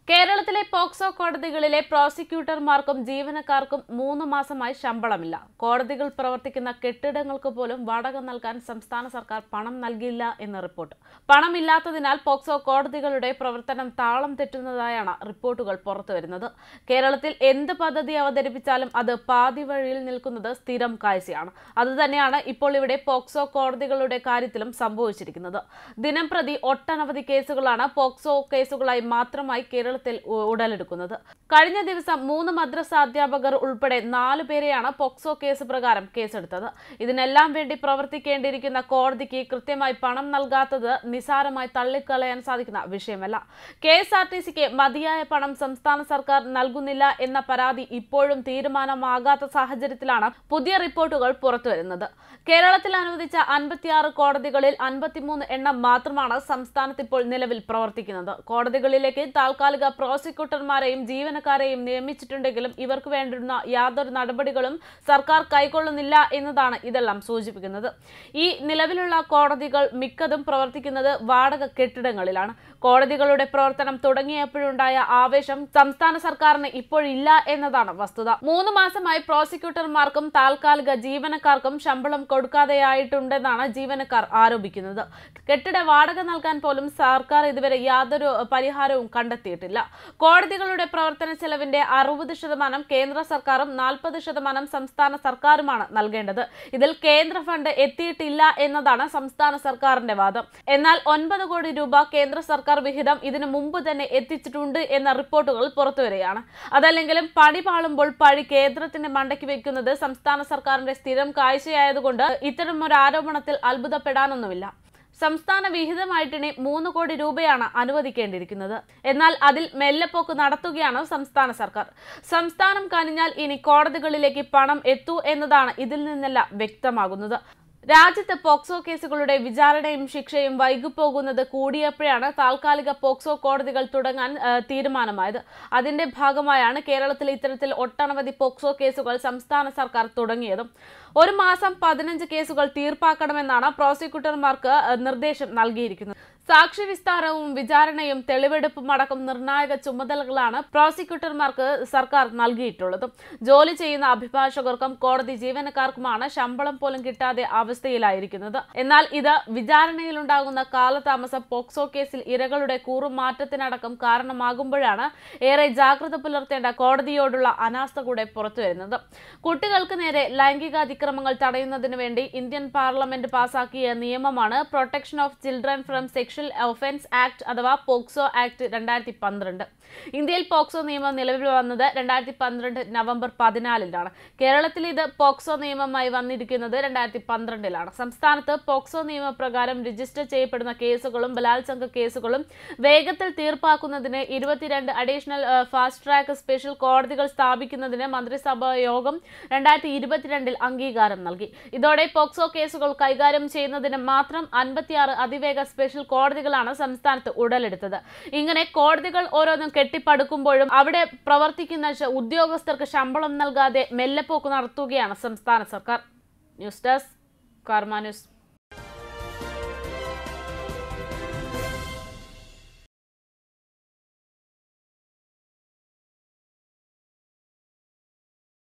കേരളത്തിലെ പോക്സോ കോടതികളിലെ പ്രോസിക്യൂട്ടർമാർക്കും ജീവനക്കാർക്കും മൂന്ന് മാസമായി ശമ്പളമില്ല കോടതികൾ പ്രവർത്തിക്കുന്ന കെട്ടിടങ്ങൾക്ക് പോലും വാടക നൽകാൻ സംസ്ഥാന സർക്കാർ പണം നൽകില്ല എന്ന് റിപ്പോർട്ട് പണമില്ലാത്തതിനാൽ പോക്സോ കോടതികളുടെ പ്രവർത്തനം താളം തെറ്റുന്നതായാണ് റിപ്പോർട്ടുകൾ പുറത്തുവരുന്നത് കേരളത്തിൽ എന്ത് പദ്ധതി അവതരിപ്പിച്ചാലും അത് പാതി വഴിയിൽ നിൽക്കുന്നത് സ്ഥിരം കാഴ്ചയാണ് അതുതന്നെയാണ് ഇപ്പോൾ ഇവിടെ പോക്സോ കോടതികളുടെ കാര്യത്തിലും സംഭവിച്ചിരിക്കുന്നത് ദിനം പ്രതി ഒട്ടനവധി കേസുകളാണ് പോക്സോ കേസുകളായി മാത്രമായി കേരളത്തിൽ ഉ- ഉടലെടുക്കുന്നത് കഴിഞ്ഞ ദിവസം മൂന്ന് മദ്രസ അധ്യാപകർ ഉൾപ്പെടെ നാലു പേരെയാണ് പോക്സോ കേസ് പ്രകാരം കേസെടുത്തത് ഇതിനെല്ലാം വേണ്ടി പ്രവർത്തിക്കേണ്ടിയിരിക്കുന്ന കോടതിക്ക് കൃത്യമായി പണം നൽകാത്തത് നിസാരമായി തള്ളിക്കളയാൻ സാധിക്കുന്ന വിഷയമല്ല കെ എസ് ആർ ടി സിക്ക് മതിയായ പണം സംസ്ഥാന സർക്കാർ നൽകുന്നില്ല എന്ന പരാതി ഇപ്പോഴും തീരുമാനമാകാത്ത സാഹചര്യത്തിലാണ് പുതിയ റിപ്പോർട്ടുകൾ പുറത്തുവരുന്നത് കേരളത്തിൽ അനുവദിച്ച അൻപത്തിയാറ് കോടതികളിൽ അൻപത്തിമൂന്ന് എണ്ണം മാത്രമാണ് സംസ്ഥാനത്ത് ഇപ്പോൾ നിലവിൽ പ്രവർത്തിക്കുന്നത് കോടതികളിലേക്ക് താൽക്കാലിക പ്രോസിക്യൂട്ടർമാരെയും ജീവനക്കാരെയും നിയമിച്ചിട്ടുണ്ടെങ്കിലും ഇവർക്ക് വേണ്ടുന്ന യാതൊരു നടപടികളും സർക്കാർ കൈക്കൊള്ളുന്നില്ല എന്നതാണ് ഇതെല്ലാം സൂചിപ്പിക്കുന്നത് ഈ നിലവിലുള്ള കോടതികൾ മിക്കതും പ്രവർത്തിക്കുന്നത് വാടക കെട്ടിടങ്ങളിലാണ് കോടതികളുടെ പ്രവർത്തനം തുടങ്ങിയപ്പോഴുണ്ടായ ആവേശം സംസ്ഥാന സർക്കാരിന് ഇപ്പോഴില്ല എന്നതാണ് വസ്തുത മൂന്ന് മാസമായി പ്രോസിക്യൂട്ടർമാർക്കും താൽക്കാലിക ജീവനക്കാർക്കും ശമ്പളം കൊടുക്കാതെയായിട്ടുണ്ടെന്നാണ് ജീവനക്കാർ ആരോപിക്കുന്നത് കെട്ടിട വാടക നൽകാൻ പോലും സർക്കാർ ഇതുവരെ യാതൊരു പരിഹാരവും കണ്ടെത്തിയിട്ടില്ല കോടതികളുടെ പ്രവർത്തന ചെലവിന്റെ അറുപത് ശതമാനം കേന്ദ്ര സർക്കാരും നാൽപ്പത് ശതമാനം സംസ്ഥാന സർക്കാരുമാണ് നൽകേണ്ടത് ഇതിൽ കേന്ദ്ര ഫണ്ട് എത്തിയിട്ടില്ല എന്നതാണ് സംസ്ഥാന സർക്കാരിന്റെ വാദം എന്നാൽ ഒൻപത് കോടി രൂപ കേന്ദ്ര സർക്കാർ വിഹിതം ഇതിനു മുമ്പ് തന്നെ എത്തിച്ചിട്ടുണ്ട് എന്ന റിപ്പോർട്ടുകൾ പുറത്തുവരികയാണ് അതല്ലെങ്കിലും പണി പാളുമ്പോൾ പഴി കേന്ദ്രത്തിന്റെ മണ്ടയ്ക്ക് വെക്കുന്നത് സംസ്ഥാന സർക്കാരിന്റെ സ്ഥിരം കാഴ്ചയായതുകൊണ്ട് ഇത്തരമൊരു ആരോപണത്തിൽ അത്ഭുതപ്പെടാനൊന്നുമില്ല സംസ്ഥാന വിഹിതമായിട്ടിനി മൂന്ന് കോടി രൂപയാണ് അനുവദിക്കേണ്ടിയിരിക്കുന്നത് എന്നാൽ അതിൽ മെല്ലെപ്പോക്ക് നടത്തുകയാണ് സംസ്ഥാന സർക്കാർ സംസ്ഥാനം കനിഞ്ഞാൽ ഇനി കോടതികളിലേക്ക് പണം എത്തൂ എന്നതാണ് ഇതിൽ നിന്നെല്ലാം വ്യക്തമാകുന്നത് രാജ്യത്ത് പോക്സോ കേസുകളുടെ വിചാരണയും ശിക്ഷയും വൈകിപ്പോകുന്നത് കൂടിയപ്പോഴാണ് താൽക്കാലിക പോക്സോ കോടതികൾ തുടങ്ങാൻ ആ, തീരുമാനമായത് അതിന്റെ ഭാഗമായാണ് കേരളത്തിൽ ഇത്തരത്തിൽ ഒട്ടനവധി പോക്സോ കേസുകൾ സംസ്ഥാന സർക്കാർ തുടങ്ങിയതും ഒരു മാസം പതിനഞ്ച് കേസുകൾ തീർപ്പാക്കണമെന്നാണ് പ്രോസിക്യൂട്ടർമാർക്ക് ആ, നിർദ്ദേശം നൽകിയിരിക്കുന്നത് സാക്ഷി വിസ്താരവും വിചാരണയും തെളിവെടുപ്പും അടക്കം നിർണായക ചുമതലകളാണ് പ്രോസിക്യൂട്ടർമാർക്ക് സർക്കാർ നൽകിയിട്ടുള്ളത് ജോലി ചെയ്യുന്ന അഭിഭാഷകർക്കും കോടതി ജീവനക്കാർക്കുമാണ് ശമ്പളം പോലും കിട്ടാതെ അവസ്ഥയിലായിരിക്കുന്നത് എന്നാൽ ഇത് വിചാരണയിലുണ്ടാകുന്ന കാലതാമസം പോക്സോ കേസിൽ ഇരകളുടെ കൂറുമാറ്റത്തിനടക്കം കാരണമാകുമ്പോഴാണ് ഏറെ ജാഗ്രത പുലർത്തേണ്ട കോടതിയോടുള്ള അനാസ്ഥ കൂടെ പുറത്തുവരുന്നത് കുട്ടികൾക്ക് നേരെ ലൈംഗികാതിക്രമങ്ങൾ തടയുന്നതിന് വേണ്ടി ഇന്ത്യൻ പാർലമെന്റ് പാസാക്കിയ നിയമമാണ് protection of children from sexual offence act അഥവാ പോക്സോ ആക്ട് രണ്ടായിരത്തി പന്ത്രണ്ട് ഇന്ത്യയിൽ പോക്സോ നിയമം നിലവിൽ വന്നത് രണ്ടായിരത്തി പന്ത്രണ്ട് നവംബർ പതിനാലിലാണ് കേരളത്തിൽ ഇത് പോക്സോ നിയമമായി വന്നിരിക്കുന്നത് രണ്ടായിരത്തി പന്ത്രണ്ടിലാണ് സംസ്ഥാനത്ത് പോക്സോ നിയമപ്രകാരം രജിസ്റ്റർ ചെയ്യപ്പെടുന്ന കേസുകളും ബലാത്സംഗ കേസുകളും വേഗത്തിൽ തീർപ്പാക്കുന്നതിന് ഇരുപത്തിരണ്ട് അഡീഷണൽ ഫാസ്റ്റ് ട്രാക്ക് സ്പെഷ്യൽ കോടതികൾ സ്ഥാപിക്കുന്നതിന് മന്ത്രിസഭാ യോഗം രണ്ടായിരത്തി ഇരുപത്തിരണ്ടിൽ അംഗീകാരം നൽകി ഇതോടെ പോക്സോ കേസുകൾ കൈകാര്യം ചെയ്യുന്നതിന് മാത്രം അൻപത്തിയാറ് അതിവേഗ സ്പെഷ്യൽ കോടതികളാണ് സംസ്ഥാനത്ത് ഉടലെടുത്തത് ഇങ്ങനെ കോടതികൾ ഓരോന്നും കെട്ടിപ്പടുക്കുമ്പോഴും അവിടെ പ്രവർത്തിക്കുന്ന ശ- ഉദ്യോഗസ്ഥർക്ക് ശമ്പളം നൽകാതെ മെല്ലെപ്പോക്ക് നടത്തുകയാണ് സംസ്ഥാന സർക്കാർ ന്യൂസ് ഡെസ്ക് കാർമാ ന്യൂസ്